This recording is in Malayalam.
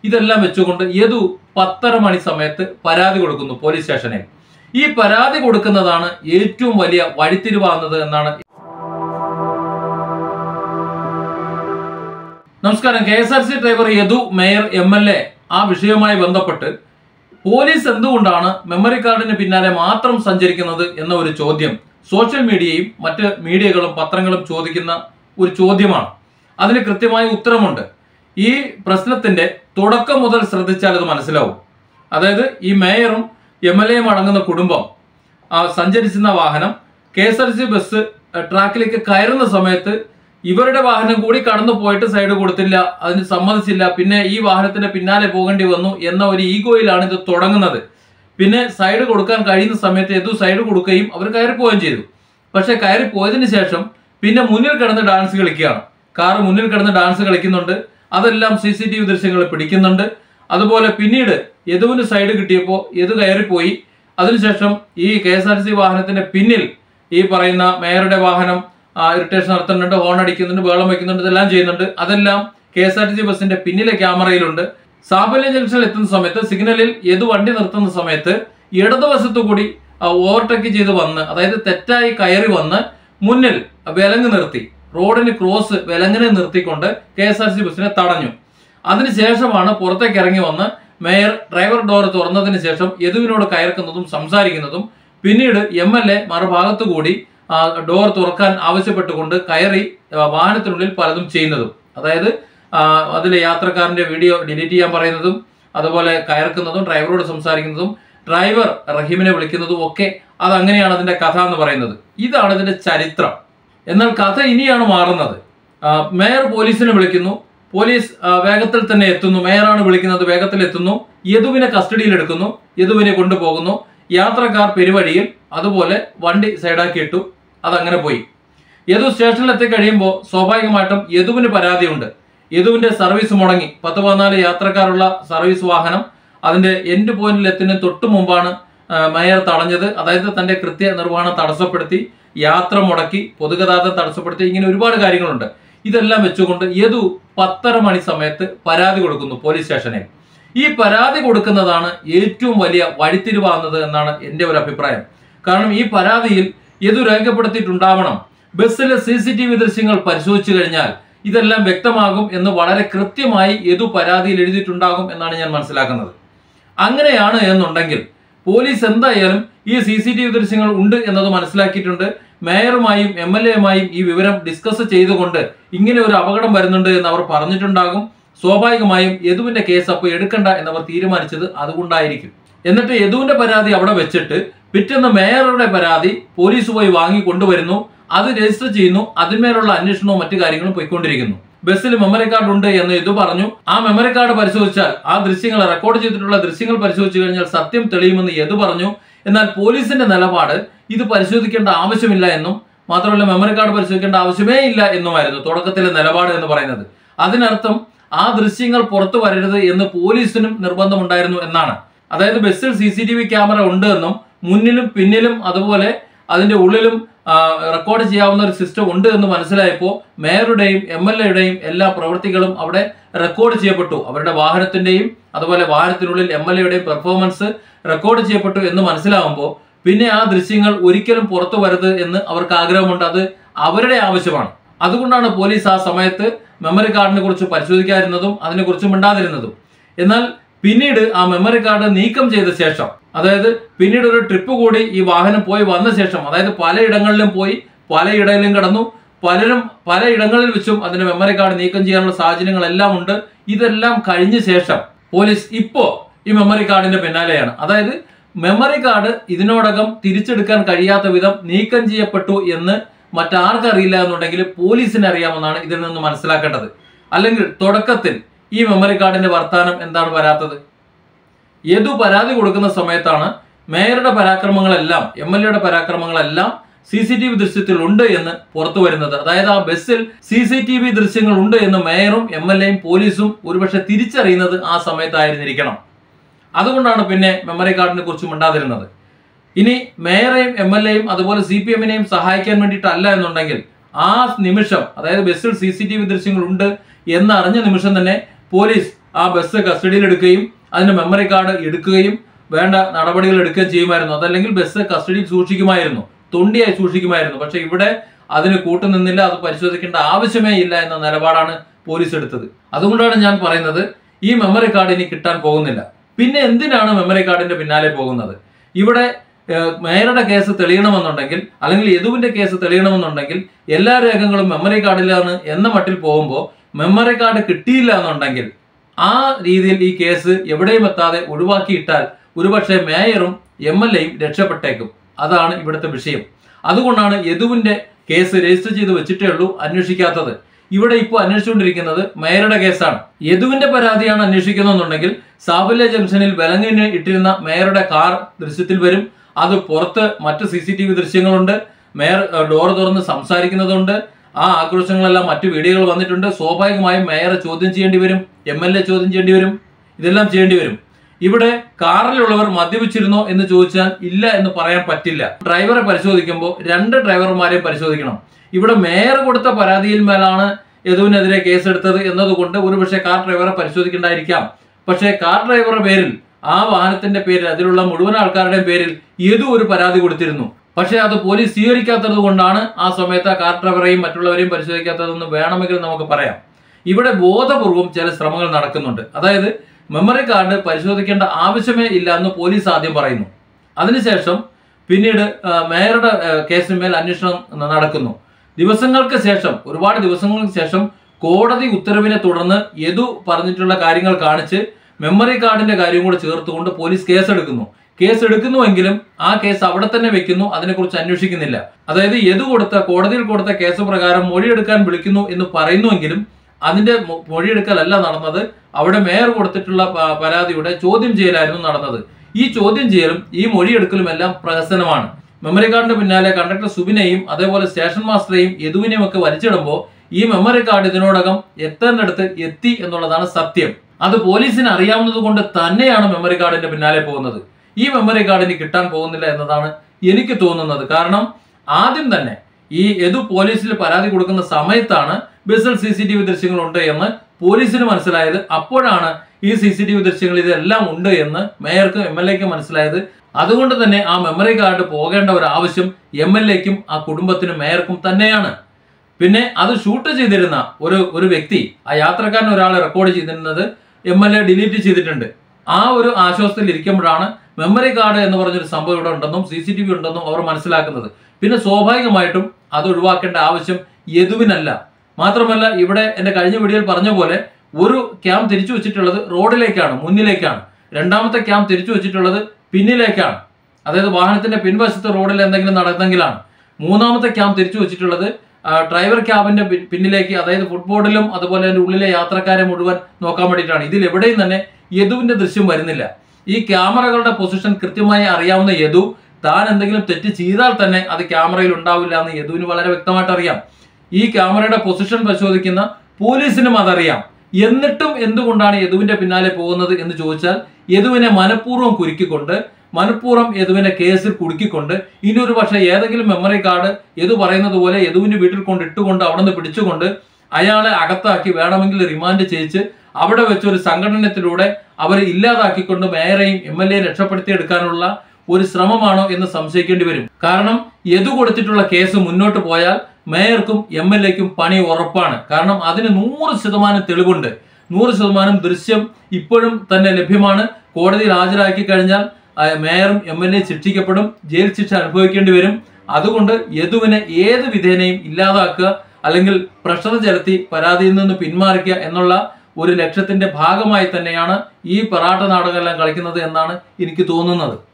ഇതെല്ലാം വെച്ചുകൊണ്ട് യദു പത്തര മണി സമയത്ത് പരാതി കൊടുക്കുന്നു പോലീസ് സ്റ്റേഷനിൽ ഈ പരാതി കൊടുക്കുന്നതാണ് ഏറ്റവും വലിയ വഴിത്തിരിവാകുന്നത് എന്നാണ് നമസ്കാരം K S R C driver Yadu mayor M L A ആ വിഷയവുമായി ബന്ധപ്പെട്ട് പോലീസ് എന്തുകൊണ്ടാണ് മെമ്മറി കാർഡിന് പിന്നാലെ മാത്രം സഞ്ചരിക്കുന്നത് എന്ന ഒരു ചോദ്യം സോഷ്യൽ മീഡിയയും മറ്റ് മീഡിയകളും പത്രങ്ങളും ചോദിക്കുന്ന ഒരു ചോദ്യമാണ് അതിന് കൃത്യമായ ഉത്തരമുണ്ട് ഈ പ്രശ്നത്തിന്റെ തുടക്കം മുതൽ ശ്രദ്ധിച്ചാൽ അത് മനസ്സിലാവും അതായത് ഈ മേയറും എം എൽ എയും അടങ്ങുന്ന കുടുംബം ആ സഞ്ചരിച്ചിരുന്ന വാഹനം K S R C bus അഹ്, ട്രാക്കിലേക്ക് കയറുന്ന സമയത്ത് ഇവരുടെ വാഹനം കൂടി കടന്നു പോയിട്ട് സൈഡ് കൊടുത്തില്ല അതിന് സമ്മതിച്ചില്ല പിന്നെ ഈ വാഹനത്തിന്റെ പിന്നാലെ പോകേണ്ടി വന്നു എന്ന ഒരു ഈഗോയിലാണ് ഇത് തുടങ്ങുന്നത് പിന്നെ സൈഡ് കൊടുക്കാൻ കഴിയുന്ന സമയത്ത് എതു സൈഡ് കൊടുക്കുകയും അവർ കയറി പോവുകയും ചെയ്തു പക്ഷെ കയറി പോയതിനു ശേഷം പിന്നെ മുന്നിൽ കിടന്ന് ഡാൻസ് കളിക്കുകയാണ് കാറ് മുന്നിൽ കിടന്ന് ഡാൻസ് കളിക്കുന്നുണ്ട് അതെല്ലാം സി സി ടി വി ദൃശ്യങ്ങൾ പിടിക്കുന്നുണ്ട് അതുപോലെ പിന്നീട് യദുവിന് സൈഡ് കിട്ടിയപ്പോൾ യദു കയറിപ്പോയി അതിനുശേഷം ഈ കെ എസ് ആർ സി വാഹനത്തിന്റെ പിന്നിൽ ഈ പറയുന്ന മേയറുടെ വാഹനം ഇറിറ്റേഷൻ നടത്തുന്നുണ്ട് ഹോൺ അടിക്കുന്നുണ്ട് ബഹളം വെക്കുന്നുണ്ട് ഇതെല്ലാം ചെയ്യുന്നുണ്ട് അതെല്ലാം K S R T C ബസിന്റെ പിന്നിലെ ക്യാമറയിലുണ്ട് സാഫല്യ ജംഗ്ഷനിൽ എത്തുന്ന സമയത്ത് സിഗ്നലിൽ ഏത് വണ്ടി നിർത്തുന്ന സമയത്ത് ഇടതുവശത്തു കൂടി ഓവർടേക്ക് ചെയ്ത് വന്ന് അതായത് തെറ്റായി കയറി വന്ന് മുന്നിൽ വിലങ്ങ് നിർത്തി റോഡിന് ക്രോസ് വിലങ്ങിനെ നിർത്തിക്കൊണ്ട് കെ എസ് ആർ സി ബസിനെ തടഞ്ഞു അതിനുശേഷമാണ് പുറത്തേക്ക് ഇറങ്ങി വന്ന് മേയർ ഡ്രൈവർ ഡോർ തുറന്നതിന് ശേഷം യദുവിനോട് കയർക്കുന്നതും സംസാരിക്കുന്നതും പിന്നീട് എം എൽ എ മറുഭാഗത്തു കൂടി ആ, ഡോർ തുറക്കാൻ ആവശ്യപ്പെട്ടുകൊണ്ട് കയറി ആ, വാഹനത്തിനുള്ളിൽ പലതും ചെയ്യുന്നതും അതായത് ആ, അതിലെ യാത്രക്കാരന്റെ വീഡിയോ ഡിലീറ്റ് ചെയ്യാൻ പറയുന്നതും അതുപോലെ കയർക്കുന്നതും ഡ്രൈവറോട് സംസാരിക്കുന്നതും ഡ്രൈവർ റഹീമിനെ വിളിക്കുന്നതും ഒക്കെ അതങ്ങനെയാണ് അതിന്റെ കഥ എന്ന് പറയുന്നത് ഇതാണ് ഇതിന്റെ ചരിത്രം എന്നാൽ കഥ ഇനിയാണ് മാറുന്നത് ആ, മേയർ പോലീസിനെ വിളിക്കുന്നു പോലീസ് ആ, വേഗത്തിൽ തന്നെ എത്തുന്നു മേയറാണ് വിളിക്കുന്നത് വേഗത്തിൽ എത്തുന്നു യദുവിനെ കസ്റ്റഡിയിൽ എടുക്കുന്നു യദുവിനെ കൊണ്ടുപോകുന്നു യാത്രക്കാർ പെരുവഴിയിൽ അതുപോലെ വണ്ടി സൈഡാക്കി ഇട്ടു അതങ്ങനെ പോയി യദു സ്റ്റേഷനിൽ എത്തി കഴിയുമ്പോൾ സ്വാഭാവികമായിട്ടും യദുവിന് പരാതിയുണ്ട് യദുവിന്റെ സർവീസ് മുടങ്ങി പത്ത് പതിനാല് യാത്രക്കാരുള്ള സർവീസ് വാഹനം അതിന്റെ എൻഡ് പോയിന്റിൽ എത്തുന്നതിന് തൊട്ട് മുമ്പാണ് ആ, മേയർ തടഞ്ഞത് അതായത് തന്റെ കൃത്യ നിർവഹണം തടസ്സപ്പെടുത്തി യാത്ര മുടക്കി പൊതുഗതാഗതം തടസ്സപ്പെടുത്തി ഇങ്ങനെ ഒരുപാട് കാര്യങ്ങളുണ്ട് ഇതെല്ലാം വെച്ചുകൊണ്ട് യദു പത്തര മണി സമയത്ത് പരാതി കൊടുക്കുന്നു പോലീസ് സ്റ്റേഷനിൽ ഈ പരാതി കൊടുക്കുന്നതാണ് ഏറ്റവും വലിയ വഴിത്തിരിവാകുന്നത് എന്നാണ് എൻ്റെ ഒരു അഭിപ്രായം കാരണം ഈ പരാതിയിൽ യദു രേഖപ്പെടുത്തിയിട്ടുണ്ടാവണം ബസ്സിലെ സി സി ടി വി ദൃശ്യങ്ങൾ പരിശോധിച്ചു കഴിഞ്ഞാൽ ഇതെല്ലാം വ്യക്തമാകും എന്ന് വളരെ കൃത്യമായി യദു പരാതിയിൽ എഴുതിയിട്ടുണ്ടാകും എന്നാണ് ഞാൻ മനസ്സിലാക്കുന്നത് അങ്ങനെയാണ് എന്നുണ്ടെങ്കിൽ പോലീസ് എന്തായാലും ഈ സി സി ടി വി ദൃശ്യങ്ങൾ ഉണ്ട് എന്നത് മനസ്സിലാക്കിയിട്ടുണ്ട് മേയറുമായും എം എൽ എമായും ഈ വിവരം ഡിസ്കസ് ചെയ്തുകൊണ്ട് ഇങ്ങനെ ഒരു അപകടം വരുന്നുണ്ട് എന്ന് അവർ പറഞ്ഞിട്ടുണ്ടാകും സ്വാഭാവികമായും യദുവിന്റെ കേസ് അപ്പോൾ എടുക്കണ്ട എന്നവർ തീരുമാനിച്ചത് അതുകൊണ്ടായിരിക്കും എന്നിട്ട് യദുവിന്റെ പരാതി അവിടെ വെച്ചിട്ട് പിറ്റേന്ന് മേയറുടെ പരാതി പോലീസ് പോയി വാങ്ങി കൊണ്ടുവരുന്നു അത് രജിസ്റ്റർ ചെയ്യുന്നു അതിന്മേലുള്ള അന്വേഷണവും മറ്റു കാര്യങ്ങളും പോയിക്കൊണ്ടിരിക്കുന്നു ബസ്സിൽ മെമ്മറി കാർഡ് ഉണ്ട് എന്ന് ഇത് പറഞ്ഞു ആ മെമ്മറി കാർഡ് പരിശോധിച്ചാൽ ആ ദൃശ്യങ്ങൾ റെക്കോർഡ് ചെയ്തിട്ടുള്ള ദൃശ്യങ്ങൾ പരിശോധിച്ചു കഴിഞ്ഞാൽ സത്യം തെളിയുമെന്ന് യദു പറഞ്ഞു എന്നാൽ പോലീസിന്റെ നിലപാട് ഇത് പരിശോധിക്കേണ്ട ആവശ്യമില്ല എന്നും മാത്രമല്ല മെമ്മറി കാർഡ് പരിശോധിക്കേണ്ട ആവശ്യമേ ഇല്ല എന്നുമായിരുന്നു തുടക്കത്തിലെ നിലപാട് എന്ന് പറയുന്നത് അതിനർത്ഥം ആ ദൃശ്യങ്ങൾ പുറത്തു വരരുത് എന്ന് പോലീസിനും നിർബന്ധമുണ്ടായിരുന്നു എന്നാണ് അതായത് ബസ്സിൽ C C T V camera ഉണ്ട് എന്നും മുന്നിലും പിന്നിലും അതുപോലെ അതിന്റെ ഉള്ളിലും ആ, റെക്കോർഡ് ചെയ്യാവുന്ന ഒരു സിസ്റ്റം ഉണ്ട് എന്ന് മനസ്സിലായപ്പോൾ മേയറുടെയും എം എൽ എയുടെയും എല്ലാ പ്രവൃത്തികളും അവിടെ റെക്കോർഡ് ചെയ്യപ്പെട്ടു അവരുടെ വാഹനത്തിന്റെയും അതുപോലെ വാഹനത്തിനുള്ളിൽ എം എൽ എയുടെയും പെർഫോമൻസ് റെക്കോർഡ് ചെയ്യപ്പെട്ടു എന്ന് മനസ്സിലാവുമ്പോൾ പിന്നെ ആ ദൃശ്യങ്ങൾ ഒരിക്കലും പുറത്തു വരരുത് എന്ന് അവർക്ക് ആഗ്രഹമുണ്ട് അത് അവരുടെ ആവശ്യമാണ് അതുകൊണ്ടാണ് പോലീസ് ആ സമയത്ത് മെമ്മറി കാർഡിനെ കുറിച്ച് പരിശോധിക്കാതിരുന്നതും അതിനെക്കുറിച്ച് മിണ്ടാതിരുന്നതും എന്നാൽ പിന്നീട് ആ മെമ്മറി കാർഡ് നീക്കം ചെയ്ത ശേഷം അതായത് പിന്നീട് ഒരു ട്രിപ്പ് കൂടി ഈ വാഹനം പോയി വന്ന ശേഷം അതായത് പലയിടങ്ങളിലും പോയി പലയിടയിലും കിടന്നു പലരും പലയിടങ്ങളിൽ വെച്ചും അതിന്റെ മെമ്മറി കാർഡ് നീക്കം ചെയ്യാനുള്ള സാഹചര്യങ്ങളെല്ലാം ഉണ്ട് ഇതെല്ലാം കഴിഞ്ഞ ശേഷം പോലീസ് ഇപ്പോ ഈ മെമ്മറി കാർഡിന്റെ പിന്നാലെയാണ് അതായത് മെമ്മറി കാർഡ് ഇതിനോടകം തിരിച്ചെടുക്കാൻ കഴിയാത്ത വിധം നീക്കം ചെയ്യപ്പെട്ടു എന്ന് മറ്റാർക്കറിയില്ല എന്നുണ്ടെങ്കിൽ പോലീസിന് അറിയാമെന്നാണ് ഇതിൽ നിന്ന് മനസ്സിലാക്കേണ്ടത് അല്ലെങ്കിൽ തുടക്കത്തിൽ ഈ മെമ്മറി കാർഡിന്റെ വർത്താനം എന്താണ് വരാത്തത് യദു പരാതി കൊടുക്കുന്ന സമയത്താണ് മേയറുടെ പരാക്രമങ്ങളെല്ലാം എം എൽ എയുടെ പരാക്രമങ്ങളെല്ലാം സി സി ടി വി ദൃശ്യത്തിൽ ഉണ്ട് എന്ന് പുറത്തു വരുന്നത് അതായത് ആ ബസ്സിൽ സി സി ടി വി ദൃശ്യങ്ങൾ ഉണ്ട് എന്ന് മേയറും എം എൽ എയും പോലീസും ഒരുപക്ഷെ തിരിച്ചറിയുന്നത് ആ സമയത്തായിരുന്നിരിക്കണം അതുകൊണ്ടാണ് പിന്നെ മെമ്മറി കാർഡിനെ കുറിച്ച് മിണ്ടാതിരുന്നത് ഇനി മേയറെയും എം എൽ എയും അതുപോലെ സി പി എമ്മിനെയും സഹായിക്കാൻ വേണ്ടിയിട്ടല്ല എന്നുണ്ടെങ്കിൽ ആ നിമിഷം അതായത് ബസ്സിൽ സി സി ടി വി ദൃശ്യങ്ങൾ ഉണ്ട് എന്നറിഞ്ഞ നിമിഷം തന്നെ പോലീസ് ആ ബസ് കസ്റ്റഡിയിൽ എടുക്കുകയും അതിന്റെ മെമ്മറി കാർഡ് എടുക്കുകയും വേണ്ട നടപടികൾ എടുക്കുകയും ചെയ്യുമായിരുന്നു അതല്ലെങ്കിൽ ബസ് കസ്റ്റഡിയിൽ സൂക്ഷിക്കുമായിരുന്നു തൊണ്ടിയായി സൂക്ഷിക്കുമായിരുന്നു പക്ഷെ ഇവിടെ അതിന് കൂട്ടുനിന്നില്ല അത് പരിശോധിക്കേണ്ട ആവശ്യമേ ഇല്ല എന്ന നിലപാടാണ് പോലീസ് എടുത്തത് അതുകൊണ്ടാണ് ഞാൻ പറയുന്നത് ഈ മെമ്മറി കാർഡ് ഇനി കിട്ടാൻ പോകുന്നില്ല പിന്നെ എന്തിനാണ് മെമ്മറി കാർഡിന്റെ പിന്നാലെ പോകുന്നത് ഇവിടെ ഏഹ്, മേയറുടെ കേസ് തെളിയണമെന്നുണ്ടെങ്കിൽ അല്ലെങ്കിൽ യദുവിന്റെ കേസ് തെളിയണമെന്നുണ്ടെങ്കിൽ എല്ലാ രേഖകളും മെമ്മറി കാർഡിലാണ് എന്ന മട്ടിൽ പോകുമ്പോൾ മെമ്മറി കാർഡ് കിട്ടിയില്ല എന്നുണ്ടെങ്കിൽ ആ രീതിയിൽ ഈ കേസ് എവിടെയും എത്താതെ ഒഴിവാക്കിയിട്ടാൽ ഒരുപക്ഷെ മേയറും എം എൽ എയും രക്ഷപ്പെട്ടേക്കും അതാണ് ഇവിടുത്തെ വിഷയം അതുകൊണ്ടാണ് യദുവിന്റെ കേസ് രജിസ്റ്റർ ചെയ്ത് വെച്ചിട്ടേ ഉള്ളൂ അന്വേഷിക്കാത്തത് ഇവിടെ ഇപ്പോൾ അന്വേഷിച്ചുകൊണ്ടിരിക്കുന്നത് മേയറുടെ കേസാണ് യദുവിന്റെ പരാതിയാണ് അന്വേഷിക്കുന്നതെന്നുണ്ടെങ്കിൽ സാഫല്യ ജംഗ്ഷനിൽ വിലങ്ങിന് ഇട്ടിരുന്ന മേയറുടെ കാർ ദൃശ്യത്തിൽ വരും അത് പുറത്ത് മറ്റ് സി സി ടി വി ദൃശ്യങ്ങളുണ്ട് മേയർ ഡോർ തുറന്ന് സംസാരിക്കുന്നതുണ്ട് ആ ആക്രോശങ്ങളെല്ലാം മറ്റു വീഡിയോകൾ വന്നിട്ടുണ്ട് സ്വാഭാവികമായും മേയറെ ചോദ്യം ചെയ്യേണ്ടി വരും എം എൽ എ ചോദ്യം ചെയ്യേണ്ടി വരും ഇതെല്ലാം ചെയ്യേണ്ടി വരും ഇവിടെ കാറിലുള്ളവർ മദ്യപിച്ചിരുന്നോ എന്ന് ചോദിച്ചാൽ ഇല്ല എന്ന് പറയാൻ പറ്റില്ല ഡ്രൈവറെ പരിശോധിക്കുമ്പോൾ രണ്ട് ഡ്രൈവർമാരെയും പരിശോധിക്കണം ഇവിടെ മേയർ കൊടുത്ത പരാതിയിൽ മേലാണ് യദുവിനെതിരെ കേസെടുത്തത് എന്നതുകൊണ്ട് ഒരുപക്ഷെ കാർ ഡ്രൈവറെ പരിശോധിക്കേണ്ടായിരിക്കാം പക്ഷേ കാർ ഡ്രൈവറുടെ പേരിൽ ആ വാഹനത്തിന്റെ പേരിൽ അതിലുള്ള മുഴുവൻ ആൾക്കാരുടെയും പേരിൽ യദു ഒരു പരാതി കൊടുത്തിരുന്നു പക്ഷേ അത് പോലീസ് സ്വീകരിക്കാത്തത് കൊണ്ടാണ് ആ സമയത്ത് ആ കാർ ഡ്രൈവറെയും മറ്റുള്ളവരെയും പരിശോധിക്കാത്തതെന്ന് വേണമെങ്കിൽ നമുക്ക് പറയാം ഇവിടെ ബോധപൂർവം ചില ശ്രമങ്ങൾ നടക്കുന്നുണ്ട് അതായത് മെമ്മറി കാർഡ് പരിശോധിക്കേണ്ട ആവശ്യമേ ഇല്ല എന്ന് പോലീസ് ആദ്യം പറയുന്നു അതിനുശേഷം പിന്നീട് ആ, മേയറുടെ ആ, കേസിന്മേൽ അന്വേഷണം നടക്കുന്നു ദിവസങ്ങൾക്ക് ശേഷം ഒരുപാട് ദിവസങ്ങൾക്ക് ശേഷം കോടതി ഉത്തരവിനെ തുടർന്ന് യദു പറഞ്ഞിട്ടുള്ള കാര്യങ്ങൾ കാണിച്ച് മെമ്മറി കാർഡിന്റെ കാര്യം കൂടെ ചേർത്തുകൊണ്ട് പോലീസ് കേസെടുക്കുന്നു കേസ് എടുക്കുന്നുവെങ്കിലും ആ കേസ് അവിടെ തന്നെ വെക്കുന്നു അതിനെക്കുറിച്ച് അന്വേഷിക്കുന്നില്ല അതായത് യദു കൊടുത്ത കോടതിയിൽ കൊടുത്ത കേസ് പ്രകാരം മൊഴിയെടുക്കാൻ വിളിക്കുന്നു എന്ന് പറയുന്നുവെങ്കിലും അതിന്റെ മൊ- മൊഴിയെടുക്കലല്ല നടന്നത് അവിടെ മേയർ കൊടുത്തിട്ടുള്ള പ- പരാതിയുടെ ചോദ്യം ചെയ്യലായിരുന്നു നടന്നത് ഈ ചോദ്യം ചെയ്യലും ഈ മൊഴിയെടുക്കലും എല്ലാം പ്രഹസനമാണ് മെമ്മറി കാർഡിന് പിന്നാലെ കണ്ടക്ടർ സുബിനെയും അതേപോലെ സ്റ്റേഷൻ മാസ്റ്ററെയും യദുവിനെയും ഒക്കെ വലിച്ചിടുമ്പോൾ ഈ മെമ്മറി കാർഡ് ഇതിനോടകം എത്തേണ്ടടുത്ത് എത്തി എന്നുള്ളതാണ് സത്യം അത് പോലീസിന് അറിയാവുന്നത് കൊണ്ട് തന്നെയാണ് മെമ്മറി കാർഡിന്റെ പിന്നാലെ പോകുന്നത് ഈ മെമ്മറി കാർഡ് ഇനി കിട്ടാൻ പോകുന്നില്ല എന്നതാണ് എനിക്ക് തോന്നുന്നത് കാരണം ആദ്യം തന്നെ ഈ യദു പോലീസിൽ പരാതി കൊടുക്കുന്ന സമയത്താണ് ബസ്സിൽ സി സി ടി വി ദൃശ്യങ്ങളുണ്ട് എന്ന് പോലീസിന് മനസ്സിലായത് അപ്പോഴാണ് ഈ സി സി ടി വി ദൃശ്യങ്ങൾ ഇതെല്ലാം ഉണ്ട് എന്ന് മേയർക്കും എം എൽ എക്കും മനസ്സിലായത് അതുകൊണ്ട് തന്നെ ആ മെമ്മറി കാർഡ് പോകേണ്ട ഒരു ആവശ്യം എം എൽ എക്കും ആ കുടുംബത്തിനും മേയർക്കും തന്നെയാണ് പിന്നെ അത് ഷൂട്ട് ചെയ്തിരുന്ന ഒരു ഒരു വ്യക്തി ആ യാത്രക്കാരൻ ഒരാളെ റെക്കോർഡ് ചെയ്തിരുന്നത് എം എൽ എ ഡിലീറ്റ് ചെയ്തിട്ടുണ്ട് ആ ഒരു ആശ്വാസത്തിൽ ഇരിക്കുമ്പോഴാണ് മെമ്മറി കാർഡ് എന്ന് പറഞ്ഞൊരു സംഭവം ഇവിടെ ഉണ്ടെന്നും സി സി ടി വി ഉണ്ടെന്നും അവർ മനസ്സിലാക്കുന്നത് പിന്നെ സ്വാഭാവികമായിട്ടും അത് ഒഴിവാക്കേണ്ട ആവശ്യം യദുവിനല്ല മാത്രമല്ല ഇവിടെ എന്റെ കഴിഞ്ഞ വീഡിയോയിൽ പറഞ്ഞ പോലെ ഒരു ക്യാം തിരിച്ചു വെച്ചിട്ടുള്ളത് റോഡിലേക്കാണ് മുന്നിലേക്കാണ് രണ്ടാമത്തെ ക്യാം തിരിച്ചു വെച്ചിട്ടുള്ളത് പിന്നിലേക്കാണ് അതായത് വാഹനത്തിന്റെ പിൻവശത്ത് റോഡിൽ എന്തെങ്കിലും നടന്നെങ്കിലാണ് മൂന്നാമത്തെ ക്യാം തിരിച്ചു വെച്ചിട്ടുള്ളത് ആ, ഡ്രൈവർ ക്യാബിന്റെ പി- പിന്നിലേക്ക് അതായത് ഫുട്ബോർഡിലും അതുപോലെ അതിന്റെ ഉള്ളിലെ യാത്രക്കാരെ മുഴുവൻ നോക്കാൻ വേണ്ടിയിട്ടാണ് ഇതിൽ എവിടെയും തന്നെ യദുവിന്റെ ദൃശ്യം വരുന്നില്ല ഈ ക്യാമറകളുടെ പൊസിഷൻ കൃത്യമായി അറിയാവുന്ന യദു താൻ എന്തെങ്കിലും തെറ്റ് ചെയ്താൽ തന്നെ അത് ക്യാമറയിൽ ഉണ്ടാവില്ല എന്ന് യദുവിന് വളരെ വ്യക്തമായിട്ട് അറിയാം ഈ ക്യാമറയുടെ പൊസിഷൻ പരിശോധിക്കുന്ന പോലീസിനും അതറിയാം എന്നിട്ടും എന്തുകൊണ്ടാണ് യദുവിന്റെ പിന്നാലെ പോകുന്നത് എന്ന് ചോദിച്ചാൽ യദുവിനെ മനഃപൂർവ്വം കുരുക്കിക്കൊണ്ട് മനഃപൂർവ്വം യദുവിനെ കേസിൽ കുടുക്കിക്കൊണ്ട് ഇനി ഒരു പക്ഷേ ഏതെങ്കിലും മെമ്മറി കാർഡ് യദു പറയുന്നത് പോലെ യദുവിന്റെ വീട്ടിൽ കൊണ്ട് ഇട്ടുകൊണ്ട് അവിടെ നിന്ന് പിടിച്ചുകൊണ്ട് അയാളെ അകത്താക്കി വേണമെങ്കിൽ റിമാൻഡ് ചെയ്യിച്ച് അവിടെ വെച്ച് ഒരു സംഘടനത്തിലൂടെ അവരെ ഇല്ലാതാക്കിക്കൊണ്ട് മേയറെയും എം എൽ എ രക്ഷപ്പെടുത്തിയെടുക്കാനുള്ള ഒരു ശ്രമമാണോ എന്ന് സംശയിക്കേണ്ടി വരും കാരണം യദു കൊടുത്തിട്ടുള്ള കേസ് മുന്നോട്ട് പോയാൽ മേയർക്കും എം എൽ എക്കും പണി ഉറപ്പാണ് കാരണം അതിന് നൂറ് ശതമാനം തെളിവുണ്ട് നൂറ് ശതമാനം ദൃശ്യം ഇപ്പോഴും തന്നെ ലഭ്യമാണ് കോടതിയിൽ ഹാജരാക്കി കഴിഞ്ഞാൽ ആ, മേയറും എം എൽ എ ശിക്ഷിക്കപ്പെടും ജയിൽ ശിക്ഷ അനുഭവിക്കേണ്ടി വരും അതുകൊണ്ട് യദുവിനെ ഏത് വിധേനയും ഇല്ലാതാക്കുക അല്ലെങ്കിൽ പ്രഷർ ചെലുത്തി പരാതിയിൽ നിന്ന് പിന്മാറിക്കുക എന്നുള്ള ഒരു ലക്ഷ്യത്തിന്റെ ഭാഗമായി തന്നെയാണ് ഈ പറാട്ട നാടകമെല്ലാം കളിക്കുന്നത് എന്നാണ് എനിക്ക് തോന്നുന്നത്